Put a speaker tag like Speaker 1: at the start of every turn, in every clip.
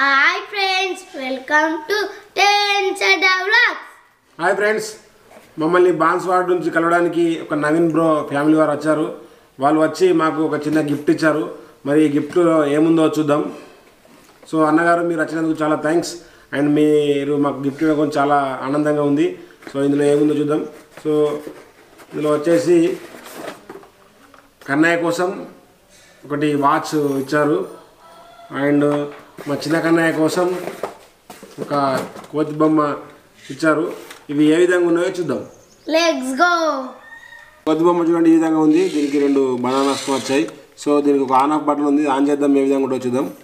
Speaker 1: hi friends welcome to ten said vlogs
Speaker 2: hi friends మమ్మల్ని బాన్స్వాడ్ నుంచి కలవడానికి ఒక నవీన్ బ్రో ఫ్యామిలీ వారు వచ్చారు వాళ్ళు వచ్చి మాకు ఒక చిన్న గిఫ్ట్ ఇచ్చారు మరి ఈ గిఫ్ట్లో ఏముందో చూద్దాం సో అన్నగారు మీరు వచ్చినందుకు చాలా థ్యాంక్స్ అండ్ మీరు మాకు గిఫ్ట్ ఇవ్వడం చాలా ఆనందంగా ఉంది సో ఇందులో ఏముందో చూద్దాం సో ఇందులో వచ్చేసి కన్నయ్య కోసం ఒకటి వాచ్ ఇచ్చారు అండ్ మా చిన్న కన్నయ్య కోసం ఒక కోతి బొమ్మ ఇచ్చారు ఇవి ఏ విధంగా ఉన్నాయో చూద్దాం
Speaker 1: లెట్స్ గో
Speaker 2: కోతి బొమ్మ చూడండి ఈ విధంగా ఉంది దీనికి రెండు బనానాస్ వచ్చాయి సో దీనికి ఒక ఆన్ ఆఫ్ బటన్ ఉంది ఆన్ చేద్దాం ఏ విధంగా ఉంటుందో చూద్దాం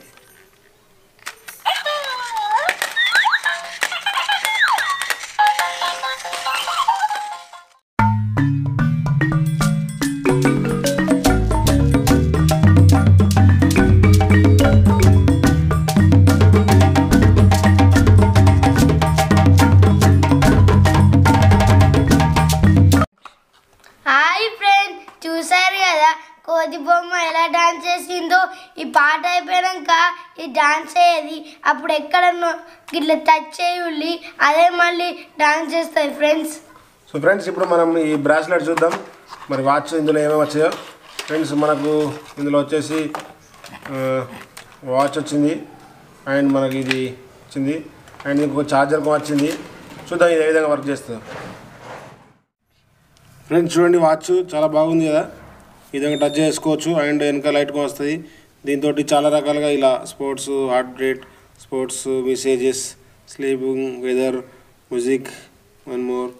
Speaker 1: హాయ్ ఫ్రెండ్స్ చూసారు కదా కోతి బొమ్మ ఎలా డాన్స్ చేసిందో ఈ పాట అయిపోయాక ఈ డాన్స్ అయ్యేది అప్పుడు ఎక్కడన్నో ఇట్లా టచ్ చేయుల్లి అదే మళ్ళీ డాన్స్ చేస్తుంది ఫ్రెండ్స్
Speaker 2: సో ఫ్రెండ్స్ ఇప్పుడు మనం ఈ బ్రాస్లెట్ చూద్దాం మరి వాచ్ ఇందులో ఏమేమి వచ్చాయో ఫ్రెండ్స్ మనకు ఇందులో వచ్చేసి వాచ్ వచ్చింది అండ్ మనకి ఇది వచ్చింది అండ్ ఇంకొక ఛార్జర్ వచ్చింది చూద్దాం ఇది ఏ విధంగా వర్క్ చేస్తుందో ఫ్రెండ్స్ చూడండి వాచ్ చాలా బాగుంది కదా ఈ విధంగా టచ్ చేసుకోవచ్చు అండ్ వెనక లైట్ వస్తుంది దీంతో చాలా రకాలుగా ఇలా sports heart rate sports messages sleeping weather music one more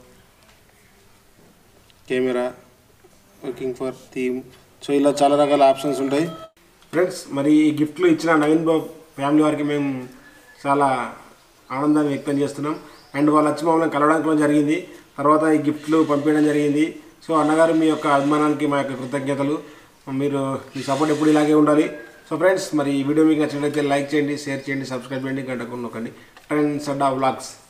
Speaker 2: camera working for theme so ఇలా చాలా రకాల ఆప్షన్స్ ఉంటాయి ఫ్రెండ్స్ మరి ఈ గిఫ్ట్లు ఇచ్చిన నవీన్ బాబు ఫ్యామిలీ వారికి మేము చాలా ఆనందాన్ని వ్యక్తం చేస్తున్నాం అండ్ వాళ్ళు వచ్చి మమ్మల్ని కలవడానికి కూడా జరిగింది తర్వాత ఈ గిఫ్ట్లు పంపించడం జరిగింది సో అన్నగారు మీ యొక్క అభిమానానికి మా యొక్క కృతజ్ఞతలు మీరు మీ సపోర్ట్ ఎప్పుడు ఇలాగే ఉండాలి సో ఫ్రెండ్స్ మరి ఈ వీడియో మీకు నచ్చినట్లయితే లైక్ చేయండి షేర్ చేయండి సబ్స్క్రైబ్ చేయండి గంటకు నొక్కండి ఫ్రెండ్స్ అడ్డా వ్లాగ్స్